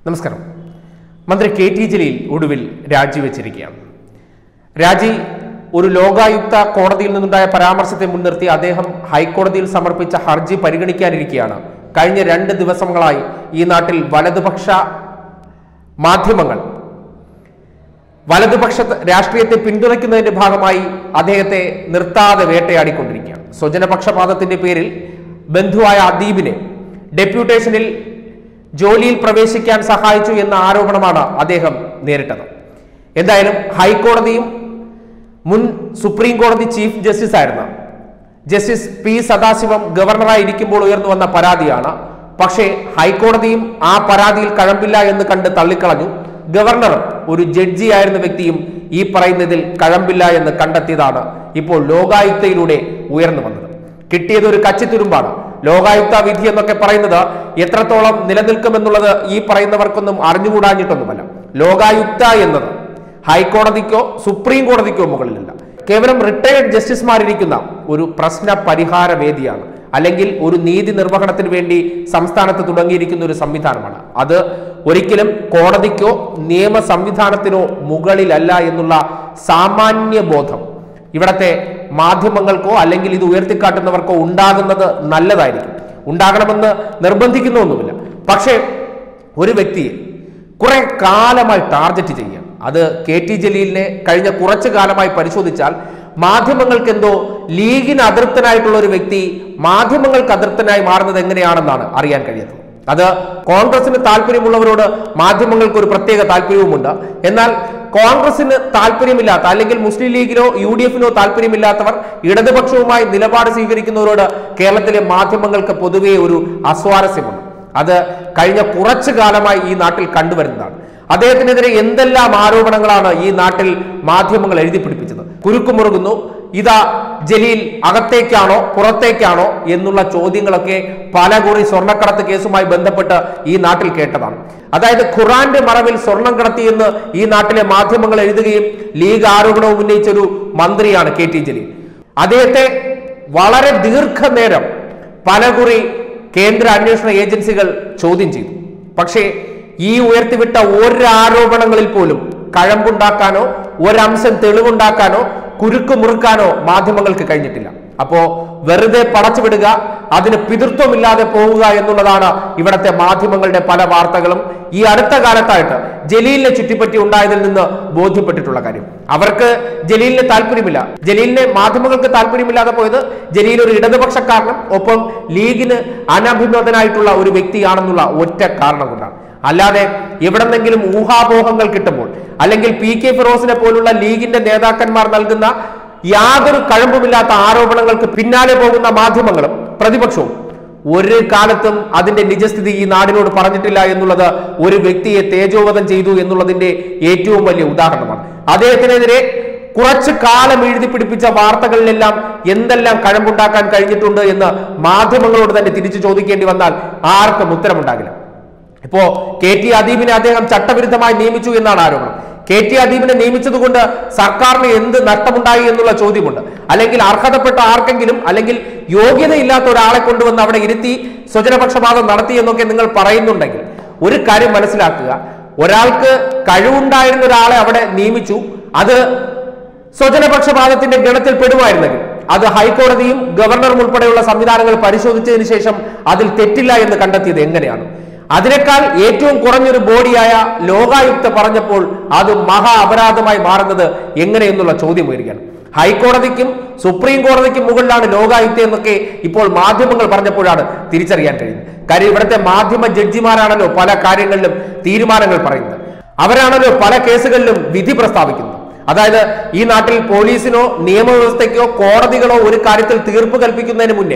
നമസ്കാരം മന്ത്രി K T Jaleel മന്ത്രി കെ ടി ജലീൽ ഒടുവിൽ രാജിവെച്ചിരിക്കുകയാണ് രാജി ഒരു ലോകായുക്ത കോടതിയിൽ നിന്നുണ്ടായ പരാമർശത്തെ മുൻനിർത്തി അദ്ദേഹം ഹൈക്കോടതിയിൽ സമർപ്പിച്ച ഹർജി പരിഗണിക്കാനിരിക്കെയാണ് കഴിഞ്ഞ രണ്ട് ദിവസങ്ങളായി ഈ നാട്ടിൽ വലതുപക്ഷ മാധ്യമങ്ങൾ വലതുപക്ഷ രാഷ്ട്രീയത്തെ പിന്തുണയ്ക്കുന്നതിന്റെ ഭാഗമായി അദ്ദേഹത്തെ നിർത്താതെ വേട്ടയാടിക്കൊണ്ടിരിക്കുകയാണ് സ്വജനപക്ഷപാതത്തിന്റെ പേരിൽ ബന്ധുവായ അദീബിനെ ഡെപ്യൂട്ടേഷനിൽ ജോലിയിൽ പ്രവേശിക്കാൻ സഹായിച്ചു എന്ന ആരോപണമാണ് അദ്ദേഹം നേരിട്ടത് എന്തായാലും ഹൈക്കോടതിയും മുൻ സുപ്രീം കോടതി ചീഫ് ജസ്റ്റിസ് ആയിരുന്ന ജസ്റ്റിസ് പി സദാശിവം ഗവർണറായി ഇരിക്കുമ്പോൾ ഉയർന്നു വന്ന പരാതിയാണ് പക്ഷേ ഹൈക്കോടതിയും ആ പരാതിയിൽ കഴമ്പില്ല എന്ന് കണ്ട് തള്ളിക്കളഞ്ഞു ഗവർണറും ഒരു ജഡ്ജിയായിരുന്ന വ്യക്തിയും ഈ പറയുന്നതിൽ കഴമ്പില്ല എന്ന് കണ്ടെത്തിയതാണ് ഇപ്പോൾ ലോകായുക്തയിലൂടെ ഉയർന്നു വന്നത് കിട്ടിയത് ഒരു കച്ചിത്തുരുമ്പാണ് ലോകായുക്ത വിധി എന്നൊക്കെ പറയുന്നത് എത്രത്തോളം നിലനിൽക്കുമെന്നുള്ളത് ഈ പറയുന്നവർക്കൊന്നും അറിഞ്ഞുകൂടാഞ്ഞിട്ടൊന്നുമല്ല ലോകായുക്ത എന്നത് ഹൈക്കോടതിക്കോ സുപ്രീം കോടതിക്കോ മുകളിലല്ല കേവലം റിട്ടയർഡ് ജസ്റ്റിസുമാരിരിക്കുന്ന ഒരു പ്രശ്ന പരിഹാര വേദിയാണ് അല്ലെങ്കിൽ ഒരു നീതി നിർവഹണത്തിന് വേണ്ടി സംസ്ഥാനത്ത് തുടങ്ങിയിരിക്കുന്ന ഒരു സംവിധാനമാണ് അത് ഒരിക്കലും കോടതിക്കോ നിയമ സംവിധാനത്തിനോ മുകളിലല്ല എന്നുള്ള സാമാന്യ ബോധം ഇവിടത്തെ മാധ്യമങ്ങൾക്കോ അല്ലെങ്കിൽ ഇത് ഉയർത്തിക്കാട്ടുന്നവർക്കോ ഉണ്ടാകുന്നത് നല്ലതായിരിക്കും ഉണ്ടാകണമെന്ന് നിർബന്ധിക്കുന്നൊന്നുമില്ല പക്ഷേ ഒരു വ്യക്തിയെ കുറെ കാലമായി ടാർഗറ്റ് ചെയ്യാം അത് കെ ടി ജലീലിനെ കഴിഞ്ഞ കുറച്ചു കാലമായി പരിശോധിച്ചാൽ മാധ്യമങ്ങൾക്ക് എന്തോ ലീഗിന് അതൃപ്തനായിട്ടുള്ള ഒരു വ്യക്തി മാധ്യമങ്ങൾക്ക് അതൃപ്തനായി മാറുന്നത് എങ്ങനെയാണെന്നാണ് അറിയാൻ കഴിയുന്നത് അത് കോൺഗ്രസിന് താല്പര്യമുള്ളവരോട് മാധ്യമങ്ങൾക്ക് ഒരു പ്രത്യേക താല്പര്യവുമുണ്ട് എന്നാൽ കോൺഗ്രസിന് താല്പര്യമില്ലാത്ത അല്ലെങ്കിൽ മുസ്ലിം ലീഗിനോ യു ഡി എഫിനോ താല്പര്യമില്ലാത്തവർ ഇടതുപക്ഷവുമായി നിലപാട് സ്വീകരിക്കുന്നവരോട് കേരളത്തിലെ മാധ്യമങ്ങൾക്ക് പൊതുവേ ഒരു അസ്വാരസ്യമുണ്ട് അത് കഴിഞ്ഞ കുറച്ചു കാലമായി ഈ നാട്ടിൽ കണ്ടുവരുന്നതാണ് അദ്ദേഹത്തിനെതിരെ എന്തെല്ലാം ആരോപണങ്ങളാണ് ഈ നാട്ടിൽ മാധ്യമങ്ങൾ എഴുതി പിടിപ്പിച്ചത് കുരുക്കുമുറുകുന്നു ഇതാ ജലീൽ അകത്തേക്കാണോ പുറത്തേക്കാണോ എന്നുള്ള ചോദ്യങ്ങളൊക്കെ പല കുറി സ്വർണ്ണക്കടത്ത് കേസുമായി ബന്ധപ്പെട്ട് ഈ നാട്ടിൽ കേട്ടതാണ് അതായത് ഖുറാന്റെ മറവിൽ സ്വർണം കടത്തിയെന്ന് ഈ നാട്ടിലെ മാധ്യമങ്ങൾ എഴുതുകയും ലീഗ് ആരോപണവും ഉന്നയിച്ചൊരു മന്ത്രിയാണ് കെ ടി ജലീൽ അദ്ദേഹത്തെ വളരെ ദീർഘനേരം പലകുറി കേന്ദ്ര അന്വേഷണ ഏജൻസികൾ ചോദ്യം ചെയ്തു പക്ഷേ ഈ ഉയർത്തിവിട്ട ഒരു ആരോപണങ്ങളിൽ പോലും കഴമ്പുണ്ടാക്കാനോ ഒരംശം തെളിവുണ്ടാക്കാനോ കുരുക്ക് മുറുക്കാനോ മാധ്യമങ്ങൾക്ക് കഴിഞ്ഞിട്ടില്ല അപ്പോ വെറുതെ പടച്ചുവിടുക അതിന് പിതൃത്വമില്ലാതെ പോവുക എന്നുള്ളതാണ് ഇവിടത്തെ മാധ്യമങ്ങളുടെ പല വാർത്തകളും ഈ അടുത്ത കാലത്തായിട്ട് ജലീലിനെ ചുറ്റിപ്പറ്റി ഉണ്ടായതിൽ നിന്ന് ബോധ്യപ്പെട്ടിട്ടുള്ള കാര്യം അവർക്ക് ജലീലിന് താല്പര്യമില്ല ജലീലിനെ മാധ്യമങ്ങൾക്ക് താല്പര്യമില്ലാതെ പോയത് ജലീൽ ഒരു ഇടതുപക്ഷക്കാരനും ഒപ്പം ലീഗിന് അനഭിമതനായിട്ടുള്ള ഒരു വ്യക്തിയാണെന്നുള്ള ഒറ്റ കാരണം കൊണ്ടാണ് അല്ലാതെ എവിടെന്നെങ്കിലും ഊഹാപോഹങ്ങൾ കിട്ടുമ്പോൾ അല്ലെങ്കിൽ പി കെ ഫിറോസിനെ പോലുള്ള ലീഗിന്റെ നേതാക്കന്മാർ നൽകുന്ന യാതൊരു കഴമ്പുമില്ലാത്ത ആരോപണങ്ങൾക്ക് പിന്നാലെ പോകുന്ന മാധ്യമങ്ങളും പ്രതിപക്ഷവും ഒരു കാലത്തും അതിന്റെ നിജസ്ഥിതി ഈ നാടിനോട് പറഞ്ഞിട്ടില്ല എന്നുള്ളത് ഒരു വ്യക്തിയെ തേജോവധം ചെയ്തു എന്നുള്ളതിന്റെ ഏറ്റവും വലിയ ഉദാഹരണമാണ് അദ്ദേഹത്തിനെതിരെ കുറച്ചു കാലം എഴുതി പിടിപ്പിച്ച വാർത്തകളിലെല്ലാം എന്തെല്ലാം കഴമ്പുണ്ടാക്കാൻ കഴിഞ്ഞിട്ടുണ്ട് എന്ന് മാധ്യമങ്ങളോട് തന്നെ തിരിച്ചു ചോദിക്കേണ്ടി വന്നാൽ ആർക്കും ഉത്തരമുണ്ടാകില്ല ഇപ്പോ കെ ടി അദീബിനെ അദ്ദേഹം ചട്ടവിരുദ്ധമായി നിയമിച്ചു എന്നാണ് ആരോപണം കെ ടി അദീബിനെ നിയമിച്ചതുകൊണ്ട് സർക്കാരിന് എന്ത് നഷ്ടമുണ്ടായി എന്നുള്ള ചോദ്യമുണ്ട് അല്ലെങ്കിൽ അർഹതപ്പെട്ട ആർക്കെങ്കിലും അല്ലെങ്കിൽ യോഗ്യതയില്ലാത്ത ഒരാളെ കൊണ്ടുവന്ന് അവിടെ ഇരുത്തി സ്വജനപക്ഷപാതം നടത്തി എന്നൊക്കെ നിങ്ങൾ പറയുന്നുണ്ടെങ്കിൽ ഒരു കാര്യം മനസ്സിലാക്കുക ഒരാൾക്ക് കഴിവുണ്ടായിരുന്ന ഒരാളെ അവിടെ നിയമിച്ചു അത് സ്വജനപക്ഷപാതത്തിന്റെ ഗണത്തിൽ പെടുമായിരുന്നെങ്കിൽ അത് ഹൈക്കോടതിയും ഗവർണറും ഉൾപ്പെടെയുള്ള സംവിധാനങ്ങൾ പരിശോധിച്ചതിന് ശേഷം അതിൽ തെറ്റില്ല എന്ന് കണ്ടെത്തിയത് എങ്ങനെയാണ് അതിനേക്കാൾ ഏറ്റവും കുറഞ്ഞൊരു ബോഡിയായ ലോകായുക്ത പറഞ്ഞപ്പോൾ അത് മഹാ അപരാധമായി മാറുന്നത് എങ്ങനെയെന്നുള്ള ചോദ്യം വരികയാണ് ഹൈക്കോടതിക്കും സുപ്രീം കോടതിക്കും മുകളിലാണ് ലോകായുക്ത എന്നൊക്കെ ഇപ്പോൾ മാധ്യമങ്ങൾ പറഞ്ഞപ്പോഴാണ് തിരിച്ചറിയാൻ കഴിയുന്നത് കാര്യം ഇവിടുത്തെ മാധ്യമ ജഡ്ജിമാരാണല്ലോ പല കാര്യങ്ങളിലും തീരുമാനങ്ങൾ പറയുന്നത് അവരാണല്ലോ പല കേസുകളിലും വിധി പ്രസ്താവിക്കുന്നത് അതായത് ഈ നാട്ടിൽ പോലീസിനോ നിയമവ്യവസ്ഥയ്ക്കോ കോടതികളോ ഒരു കാര്യത്തിൽ തീർപ്പ് കൽപ്പിക്കുന്നതിന് മുന്നേ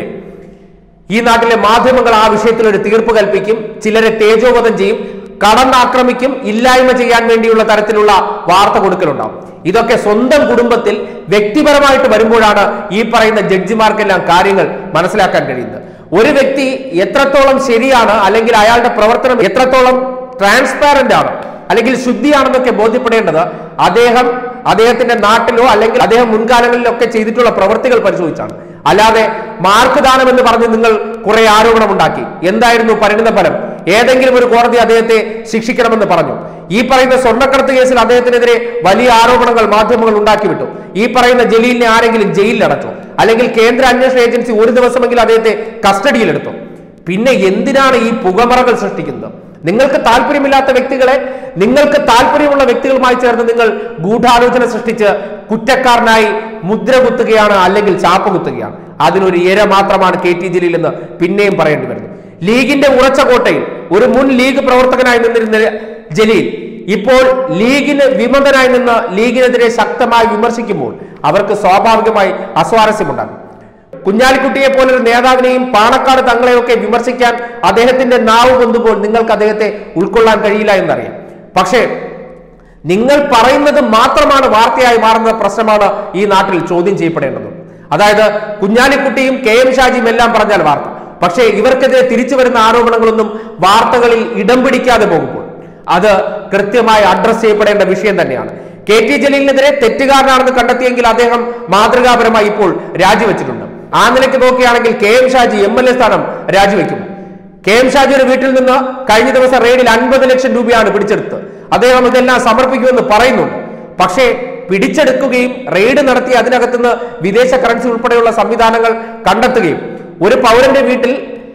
ഈ നാട്ടിലെ മാധ്യമങ്ങൾ ആ വിഷയത്തിൽ ഒരു തീർപ്പ് കൽപ്പിക്കും ചിലരെ തേജോവധം ചെയ്യും കടന്നാക്രമിക്കും ഇല്ലായ്മ ചെയ്യാൻ വേണ്ടിയുള്ള തരത്തിലുള്ള വാർത്ത കൊടുക്കലുണ്ടാവും ഇതൊക്കെ സ്വന്തം കുടുംബത്തിൽ വ്യക്തിപരമായിട്ട് വരുമ്പോഴാണ് ഈ പറയുന്ന ജഡ്ജിമാർക്കെല്ലാം കാര്യങ്ങൾ മനസ്സിലാക്കാൻ കഴിയുന്നത് ഒരു വ്യക്തി എത്രത്തോളം ശരിയാണ് അല്ലെങ്കിൽ അയാളുടെ പ്രവർത്തനം എത്രത്തോളം ട്രാൻസ്പാരന്റ് ആണ് അല്ലെങ്കിൽ ശുദ്ധിയാണെന്നൊക്കെ ബോധ്യപ്പെടേണ്ടത് അദ്ദേഹം അദ്ദേഹത്തിന്റെ നാട്ടിലോ അല്ലെങ്കിൽ അദ്ദേഹം മുൻകാലങ്ങളിലൊക്കെ ചെയ്തിട്ടുള്ള പ്രവൃത്തികൾ പരിശോധിച്ചാണ് അല്ലാതെ മാർക്ക് ദാനം എന്ന് പറഞ്ഞ് നിങ്ങൾ കുറെ ആരോപണം ഉണ്ടാക്കി എന്തായിരുന്നു പരിണിത ഫലം ഏതെങ്കിലും ഒരു കോടതി അദ്ദേഹത്തെ ശിക്ഷിക്കണമെന്ന് പറഞ്ഞു ഈ പറയുന്ന സ്വർണ്ണക്കടത്ത് കേസിൽ അദ്ദേഹത്തിനെതിരെ വലിയ ആരോപണങ്ങൾ മാധ്യമങ്ങൾ ഉണ്ടാക്കിവിട്ടു ഈ പറയുന്ന ജലീലിനെ ആരെങ്കിലും ജയിലിൽ അടച്ചു അല്ലെങ്കിൽ കേന്ദ്ര അന്വേഷണ ഏജൻസി ഒരു ദിവസമെങ്കിലും അദ്ദേഹത്തെ കസ്റ്റഡിയിലെടുത്തു പിന്നെ എന്തിനാണ് ഈ പുകമറകൾ സൃഷ്ടിക്കുന്നത് നിങ്ങൾക്ക് താല്പര്യമില്ലാത്ത വ്യക്തികളെ നിങ്ങൾക്ക് താല്പര്യമുള്ള വ്യക്തികളുമായി ചേർന്ന് നിങ്ങൾ ഗൂഢാലോചന സൃഷ്ടിച്ച് കുറ്റക്കാരനായി മുദ്ര കുത്തുകയാണ് അല്ലെങ്കിൽ ചാപ്പ കുത്തുകയാണ് അതിനൊരു ഇര മാത്രമാണ് കെ ടി ജലീൽ എന്ന് പിന്നെയും പറയേണ്ടി വരുന്നു ലീഗിന്റെ ഉറച്ച കോട്ടയിൽ ഒരു മുൻ ലീഗ് പ്രവർത്തകനായി നിന്നിരുന്ന ജലീൽ ഇപ്പോൾ ലീഗിന് വിമതനായി നിന്ന് ലീഗിനെതിരെ ശക്തമായി വിമർശിക്കുമ്പോൾ അവർക്ക് സ്വാഭാവികമായി അസ്വാരസ്യമുണ്ടാകും കുഞ്ഞാലിക്കുട്ടിയെ പോലൊരു നേതാവിനെയും പാണക്കാട് തങ്ങളെയൊക്കെ വിമർശിക്കാൻ അദ്ദേഹത്തിന്റെ നാവ് പൊന്തുമ്പോൾ നിങ്ങൾക്ക് അദ്ദേഹത്തെ ഉൾക്കൊള്ളാൻ കഴിയില്ല എന്നറിയാം പക്ഷേ നിങ്ങൾ പറയുന്നത് മാത്രമാണ് വാർത്തയായി മാറുന്ന പ്രശ്നമാണ് ഈ നാട്ടിൽ ചോദ്യം ചെയ്യപ്പെടേണ്ടത് അതായത് കുഞ്ഞാലിക്കുട്ടിയും കെ എം ഷാജിയും എല്ലാം പറഞ്ഞാൽ വാർത്ത പക്ഷേ ഇവർക്കെതിരെ തിരിച്ചു വരുന്ന ആരോപണങ്ങളൊന്നും വാർത്തകളിൽ ഇടം പിടിക്കാതെ പോകുമ്പോൾ അത് കൃത്യമായി അഡ്രസ് ചെയ്യപ്പെടേണ്ട വിഷയം തന്നെയാണ് കെ ടി ജലീലിനെതിരെ തെറ്റുകാരനാണെന്ന് കണ്ടെത്തിയെങ്കിൽ അദ്ദേഹം മാതൃകാപരമായി ഇപ്പോൾ രാജിവെച്ചിട്ടുണ്ട് ആ നിലയ്ക്ക് നോക്കുകയാണെങ്കിൽ K M Shaji M L A സ്ഥാനം രാജിവെക്കും കെ എം ഷാജിയുടെ വീട്ടിൽ നിന്ന് കഴിഞ്ഞ ദിവസം റെയ്ഡിൽ അൻപത് ലക്ഷം രൂപയാണ് പിടിച്ചെടുത്തത് അദ്ദേഹം ഇതെല്ലാം സമർപ്പിക്കുമെന്ന് പറയുന്നുണ്ട് പക്ഷേ പിടിച്ചെടുക്കുകയും റെയ്ഡ് നടത്തി അതിനകത്തുനിന്ന് വിദേശ കറൻസി ഉൾപ്പെടെയുള്ള സംവിധാനങ്ങൾ കണ്ടെത്തുകയും ഒരു പൗരന്റെ വീട്ടിൽ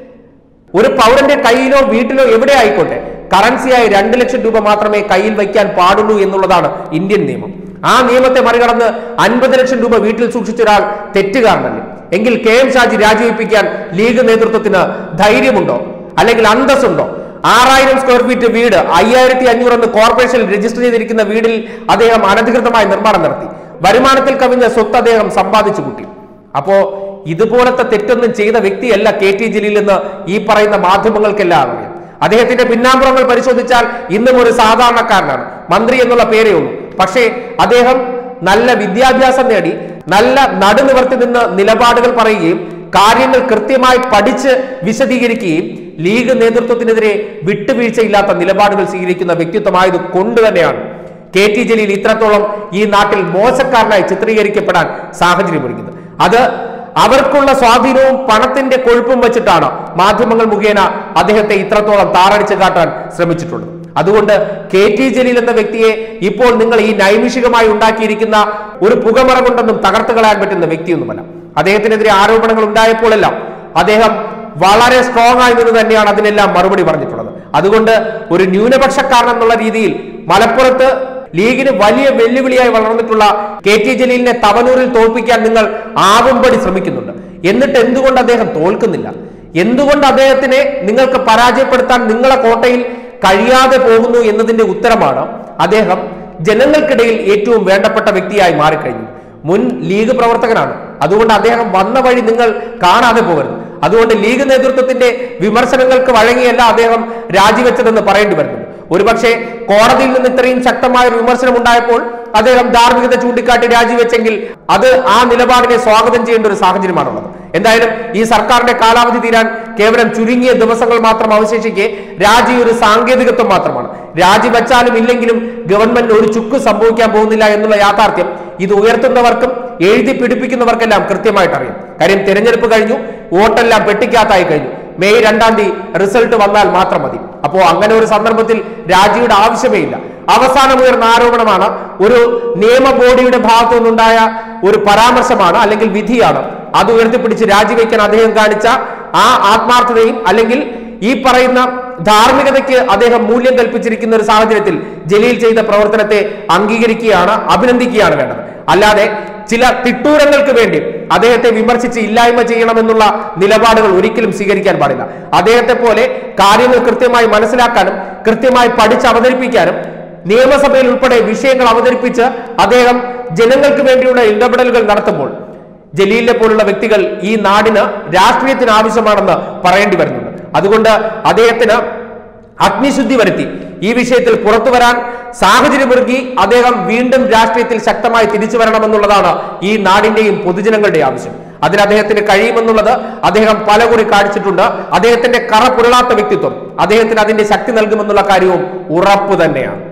ഒരു പൗരന്റെ കയ്യിലോ വീട്ടിലോ എവിടെ ആയിക്കോട്ടെ കറൻസിയായി രണ്ട് ലക്ഷം രൂപ മാത്രമേ കയ്യിൽ വയ്ക്കാൻ പാടുള്ളൂ എന്നുള്ളതാണ് ഇന്ത്യൻ നിയമം ആ നിയമത്തെ മറികടന്ന് അൻപത് ലക്ഷം രൂപ വീട്ടിൽ സൂക്ഷിച്ച ഒരാൾ തെറ്റുകാരനല്ലേ എങ്കിൽ കെ എം ഷാജി രാജിവെപ്പിക്കാൻ ലീഗ് നേതൃത്വത്തിന് ധൈര്യമുണ്ടോ അല്ലെങ്കിൽ അന്തസ്സുണ്ടോ ആറായിരം സ്ക്വയർ ഫീറ്റ് വീട് അയ്യായിരത്തി അഞ്ഞൂറ് എന്ന് കോർപ്പറേഷനിൽ രജിസ്റ്റർ ചെയ്തിരിക്കുന്ന വീടിൽ അദ്ദേഹം അനധികൃതമായി നിർമ്മാണം നടത്തി വരുമാനത്തിൽ കവിഞ്ഞ സ്വത്ത് അദ്ദേഹം സമ്പാദിച്ചു കൂട്ടി അപ്പോ ഇതുപോലത്തെ തെറ്റൊന്നും ചെയ്ത വ്യക്തിയല്ല കെ ടി ജലീൽ എന്ന് ഈ പറയുന്ന മാധ്യമങ്ങൾക്കെല്ലാം അറിയാം അദ്ദേഹത്തിന്റെ പിന്നാമ്പുറങ്ങൾ പരിശോധിച്ചാൽ ഇന്നും ഒരു സാധാരണക്കാരനാണ് മന്ത്രി എന്നുള്ള പേരേ ഉള്ളൂ പക്ഷേ അദ്ദേഹം നല്ല വിദ്യാഭ്യാസം നേടി നല്ല നടുനിവർത്തി നിന്ന് നിലപാടുകൾ പറയുകയും കാര്യങ്ങൾ കൃത്യമായി പഠിച്ച് വിശദീകരിക്കുകയും ലീഗ് നേതൃത്വത്തിനെതിരെ വിട്ടുവീഴ്ചയില്ലാത്ത നിലപാടുകൾ സ്വീകരിക്കുന്ന വ്യക്തിത്വമായത് കൊണ്ട് തന്നെയാണ് കെ ടി ജലീൽ ഇത്രത്തോളം ഈ നാട്ടിൽ മോശക്കാരനായി ചിത്രീകരിക്കപ്പെടാൻ സാഹചര്യമൊരുക്കുന്നത് അത് അവർക്കുള്ള സ്വാധീനവും പണത്തിന്റെ കൊഴുപ്പും വെച്ചിട്ടാണ് മാധ്യമങ്ങൾ മുഖേന അദ്ദേഹത്തെ ഇത്രത്തോളം താറടിച്ചു കാട്ടാൻ ശ്രമിച്ചിട്ടുള്ളത് അതുകൊണ്ട് കെ ടി ജലീൽ എന്ന വ്യക്തിയെ ഇപ്പോൾ നിങ്ങൾ ഈ നൈമിഷികമായി ഉണ്ടാക്കിയിരിക്കുന്ന ഒരു പുകമറ കൊണ്ടൊന്നും തകർത്ത് കളയാൻ പറ്റുന്ന വ്യക്തിയൊന്നുമല്ല അദ്ദേഹത്തിനെതിരെ ആരോപണങ്ങൾ ഉണ്ടായപ്പോഴെല്ലാം അദ്ദേഹം വളരെ സ്ട്രോങ് ആയി നിന്ന് തന്നെയാണ് അതിനെല്ലാം മറുപടി പറഞ്ഞിട്ടുള്ളത് അതുകൊണ്ട് ഒരു ന്യൂനപക്ഷക്കാരൻ എന്നുള്ള രീതിയിൽ മലപ്പുറത്ത് ലീഗിന് വലിയ വെല്ലുവിളിയായി വളർന്നിട്ടുള്ള കെ ടി ജലീലിനെ തവനൂരിൽ തോൽപ്പിക്കാൻ നിങ്ങൾ ആവുംപടി ശ്രമിക്കുന്നുണ്ട് എന്നിട്ട് എന്തുകൊണ്ട് അദ്ദേഹം തോൽക്കുന്നില്ല എന്തുകൊണ്ട് അദ്ദേഹത്തിനെ നിങ്ങൾക്ക് പരാജയപ്പെടുത്താൻ നിങ്ങളെ കോട്ടയിൽ കഴിയാതെ പോകുന്നു എന്നതിന്റെ ഉത്തരമാണ് അദ്ദേഹം ജനങ്ങൾക്കിടയിൽ ഏറ്റവും വേണ്ടപ്പെട്ട വ്യക്തിയായി മാറിക്കഴിഞ്ഞു മുൻ ലീഗ് പ്രവർത്തകനാണ് അതുകൊണ്ട് അദ്ദേഹം വന്ന വഴി നിങ്ങൾ കാണാതെ പോകരുത് അതുകൊണ്ട് ലീഗ് നേതൃത്വത്തിന്റെ വിമർശനങ്ങൾക്ക് വഴങ്ങിയല്ല അദ്ദേഹം രാജിവെച്ചതെന്ന് പറയേണ്ടി വരുന്നു ഒരുപക്ഷെ കോടതിയിൽ നിന്ന് ഇത്രയും ശക്തമായ ഒരു വിമർശനം ഉണ്ടായപ്പോൾ അദ്ദേഹം ധാർമ്മികത ചൂണ്ടിക്കാട്ടി രാജിവെച്ചെങ്കിൽ അത് ആ നിലപാടിനെ സ്വാഗതം ചെയ്യേണ്ട ഒരു സാഹചര്യമാണുള്ളത് എന്തായാലും ഈ സർക്കാരിന്റെ കാലാവധി തീരാൻ കേവലം ചുരുങ്ങിയ ദിവസങ്ങൾ മാത്രം അവശേഷിക്കെ രാജി ഒരു സാങ്കേതികത്വം മാത്രമാണ് രാജിവെച്ചാലും ഇല്ലെങ്കിലും ഗവൺമെന്റ് ഒരു ചുക്ക് സംഭവിക്കാൻ പോകുന്നില്ല എന്നുള്ള യാഥാർത്ഥ്യം ഇത് ഉയർത്തുന്നവർക്കും എഴുതി പിടിപ്പിക്കുന്നവർക്കെല്ലാം കൃത്യമായിട്ട് അറിയാം കാര്യം തിരഞ്ഞെടുപ്പ് കഴിഞ്ഞു വോട്ടെല്ലാം പെട്ടിക്കകത്തായി കഴിഞ്ഞു മെയ് രണ്ടാം തീയതി റിസൾട്ട് വന്നാൽ മാത്രം മതി അപ്പോ അങ്ങനെ ഒരു സന്ദർഭത്തിൽ രാജിയുടെ ആവശ്യമേ ഇല്ല അവസാനം ഉയർന്ന ആരോപണമാണ് ഒരു നിയമ ബോഡിയുടെ ഭാഗത്തു നിന്നുണ്ടായ ഒരു പരാമർശമാണ് അല്ലെങ്കിൽ വിധിയാണ് അത് ഉയർത്തിപ്പിടിച്ച് രാജിവെക്കാൻ അദ്ദേഹം കാണിച്ച ആ ആത്മാർത്ഥതയും അല്ലെങ്കിൽ ഈ പറയുന്ന ധാർമ്മികതയ്ക്ക് അദ്ദേഹം മൂല്യം കൽപ്പിച്ചിരിക്കുന്ന ഒരു സാഹചര്യത്തിൽ ജലീൽ ചെയ്ത പ്രവർത്തനത്തെ അംഗീകരിക്കുകയാണ് അഭിനന്ദിക്കുകയാണ് വേണ്ടത് അല്ലാതെ ചില തിട്ടൂരങ്ങൾക്ക് വേണ്ടി അദ്ദേഹത്തെ വിമർശിച്ച് ഇല്ലായ്മ ചെയ്യണമെന്നുള്ള നിലപാടുകൾ ഒരിക്കലും സ്വീകരിക്കാൻ പാടില്ല അദ്ദേഹത്തെ പോലെ കാര്യങ്ങൾ കൃത്യമായി മനസ്സിലാക്കാനും കൃത്യമായി പഠിച്ച് അവതരിപ്പിക്കാനും നിയമസഭയിൽ ഉൾപ്പെടെ വിഷയങ്ങൾ അവതരിപ്പിച്ച് അദ്ദേഹം ജനങ്ങൾക്ക് വേണ്ടിയുള്ള ഇടപെടലുകൾ നടത്തുമ്പോൾ ജലീലിനെ പോലുള്ള വ്യക്തികൾ ഈ നാടിന് രാഷ്ട്രീയത്തിന് ആവശ്യമാണെന്ന് പറയേണ്ടി വരുന്നുണ്ട് അതുകൊണ്ട് അദ്ദേഹത്തിന് അഗ്നിശുദ്ധി വരുത്തി ഈ വിഷയത്തിൽ പുറത്തു വരാൻ സാഹചര്യമൊരുക്കി അദ്ദേഹം വീണ്ടും രാഷ്ട്രീയത്തിൽ ശക്തമായി തിരിച്ചു വരണമെന്നുള്ളതാണ് ഈ നാടിന്റെയും പൊതുജനങ്ങളുടെയും ആവശ്യം അതിന് അദ്ദേഹത്തിന് കഴിയുമെന്നുള്ളത് അദ്ദേഹം പലകുറി കാണിച്ചിട്ടുണ്ട് അദ്ദേഹത്തിന്റെ കറ പുരളാത്ത വ്യക്തിത്വം അദ്ദേഹത്തിന് അതിന്റെ ശക്തി നൽകുമെന്നുള്ള കാര്യവും ഉറപ്പ് തന്നെയാണ്